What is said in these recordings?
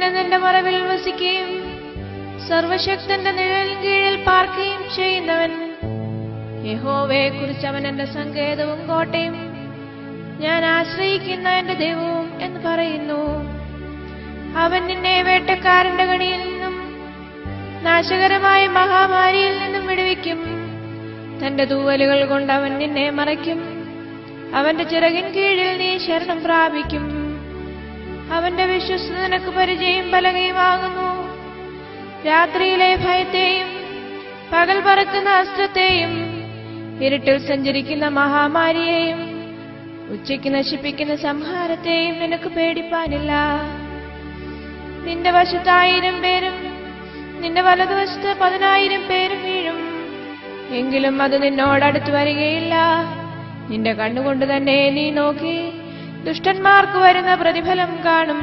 ഉന്നതന്റെ മറവിൽ വസിക്കുകയും സർവശക്തന്റെ നിഴലിൻ കീഴിൽ പാർക്കുകയും ചെയ്യുന്നവൻ യഹോവയെ കുറിച്ച് അവൻ എന്റെ സങ്കേതവും കോട്ടയും ഞാൻ ആശ്രയിക്കുന്ന എന്റെ ദൈവവും എന്ന് പറയുന്നു അവൻ നിന്നെ വേട്ടക്കാരന്റെ കണിയിൽ നിന്നും നാശകരമായ മഹാമാരിയിൽ നിന്നും വിടുവിക്കും തന്റെ തൂവലുകൾ കൊണ്ട് അവൻ നിന്നെ മറയ്ക്കും അവന്റെ ചിറകിൻ കീഴിൽ നീ ശരണം പ്രാപിക്കും അവന്റെ വിശ്വസ്ത നിനക്ക് പരിചയം പലകയുമാകുന്നു രാത്രിയിലെ ഭയത്തെയും പകൽ പറക്കുന്ന അസ്ത്രത്തെയും ഇരുട്ടിൽ സഞ്ചരിക്കുന്ന മഹാമാരിയെയും ഉച്ചയ്ക്ക് നശിപ്പിക്കുന്ന സംഹാരത്തെയും നിനക്ക് പേടിപ്പാനില്ല നിന്റെ വശത്തായിരം പേരും നിന്റെ വലതുവശത്ത് പതിനായിരം പേരും വീഴും എങ്കിലും അത് നിന്നോടടുത്ത് വരികയില്ല നിന്റെ കണ്ണുകൊണ്ട് തന്നെ നീ നോക്കി ദുഷ്ടന്മാർക്ക് വരുന്ന പ്രതിഫലം കാണും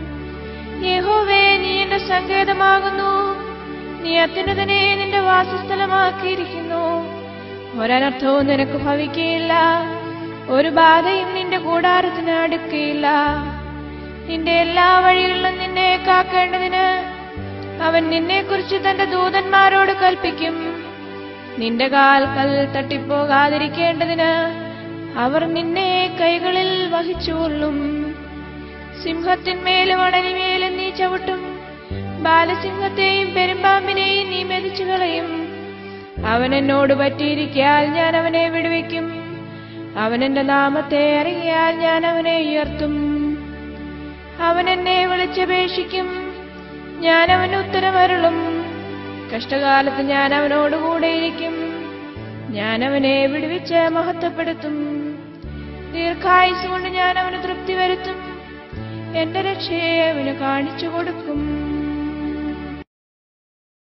യഹോവേ നീ എന്റെ സങ്കേതമാകുന്നു നീ അത്യുന്നതനെ നിന്റെ വാസസ്ഥലമാക്കിയിരിക്കുന്നു ഒരനർത്ഥവും നിനക്ക് ഭവിക്കുകയില്ല ഒരു ബാധയും നിന്റെ കൂടാരത്തിന് അടുക്കുകയില്ല നിന്റെ എല്ലാ വഴികളിലും നിന്നെ കാക്കേണ്ടതിന് അവൻ നിന്നെക്കുറിച്ച് തന്റെ ദൂതന്മാരോട് കൽപ്പിക്കും നിന്റെ കാൽ കൽ തട്ടിപ്പോകാതിരിക്കേണ്ടതിന് അവർ നിന്നെ കൈകളിൽ വഹിച്ചുകൊള്ളും സിംഹത്തിന്മേലും അണലിമേലും നീ ചവിട്ടും ബാലസിംഹത്തെയും പെരുമ്പാമ്പിനെയും നീ മെതിച്ചു കളയും അവൻ എന്നോട് പറ്റിയിരിക്കാൽ ഞാൻ അവനെ വിടുവിക്കും അവൻ എന്റെ നാമത്തെ അറിയാൽ ഞാൻ അവനെ ഉയർത്തും അവൻ എന്നെ വിളിച്ചപേക്ഷിക്കും ഞാൻ അവന് ഉത്തരമരുളും കഷ്ടകാലത്ത് ഞാൻ അവനോട് കൂടെയിരിക്കും ഞാൻ അവനെ വിടുവിച്ച് മഹത്വപ്പെടുത്തും ദീർഘായുസ് കൊണ്ട് ഞാൻ അവന് തൃപ്തി വരുത്തും എന്റെ രക്ഷയെ അവന് കാണിച്ചു കൊടുക്കും